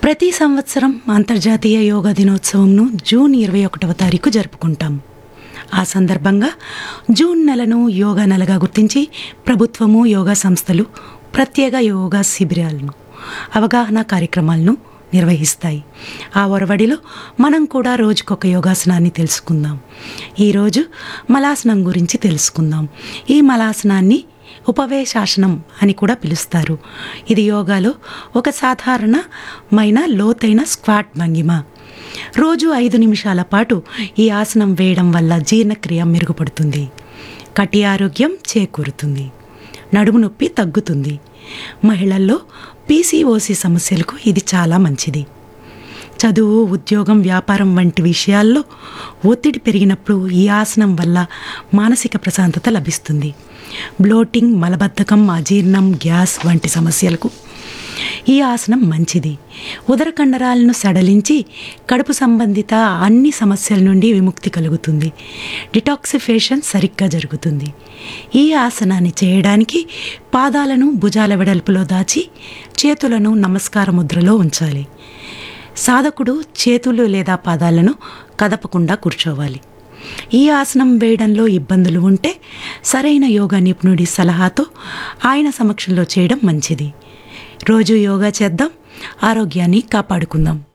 ప్రతి సంవత్సరం అంతర్జాతీయ యోగా దినోత్సవంను జూన్ ఇరవై ఒకటవ తారీఖు జరుపుకుంటాం ఆ సందర్భంగా జూన్ నెలను యోగా నెలగా గుర్తించి ప్రభుత్వము యోగా సంస్థలు ప్రత్యేక యోగా శిబిరాలను అవగాహన కార్యక్రమాలను నిర్వహిస్తాయి ఆ ఒరవడిలో మనం కూడా రోజుకొక యోగాసనాన్ని తెలుసుకుందాం ఈరోజు మలాసనం గురించి తెలుసుకుందాం ఈ మలాసనాన్ని ఉపవేశాసనం అని కూడా పిలుస్తారు ఇది యోగాలో ఒక సాధారణమైన లోతైన స్క్వాట్ భంగిమ రోజు ఐదు నిమిషాల పాటు ఈ ఆసనం వేయడం వల్ల జీర్ణక్రియ మెరుగుపడుతుంది కటి ఆరోగ్యం చేకూరుతుంది నడుము నొప్పి తగ్గుతుంది మహిళల్లో పీసీఓసి సమస్యలకు ఇది చాలా మంచిది చదువు ఉద్యోగం వ్యాపారం వంటి విషయాల్లో ఒత్తిడి పెరిగినప్పుడు ఈ ఆసనం వల్ల మానసిక ప్రశాంతత లభిస్తుంది బ్లోటింగ్ మలబద్ధకం అజీర్ణం గ్యాస్ వంటి సమస్యలకు ఈ ఆసనం మంచిది ఉదర కండరాలను సడలించి కడుపు సంబంధిత అన్ని సమస్యల నుండి విముక్తి కలుగుతుంది డిటాక్సిఫేషన్ సరిగ్గా జరుగుతుంది ఈ ఆసనాన్ని చేయడానికి పాదాలను భుజాల వెడల్పులో దాచి చేతులను నమస్కార ముద్రలో ఉంచాలి సాధకుడు చేతులు లేదా పాదాలను కదపకుండా కూర్చోవాలి ఈ ఆసనం వేయడంలో ఇబ్బందులు ఉంటే సరైన యోగా నిపుణుడి సలహాతో ఆయన సమక్షంలో చేయడం మంచిది రోజు యోగా చేద్దాం ఆరోగ్యాన్ని కాపాడుకుందాం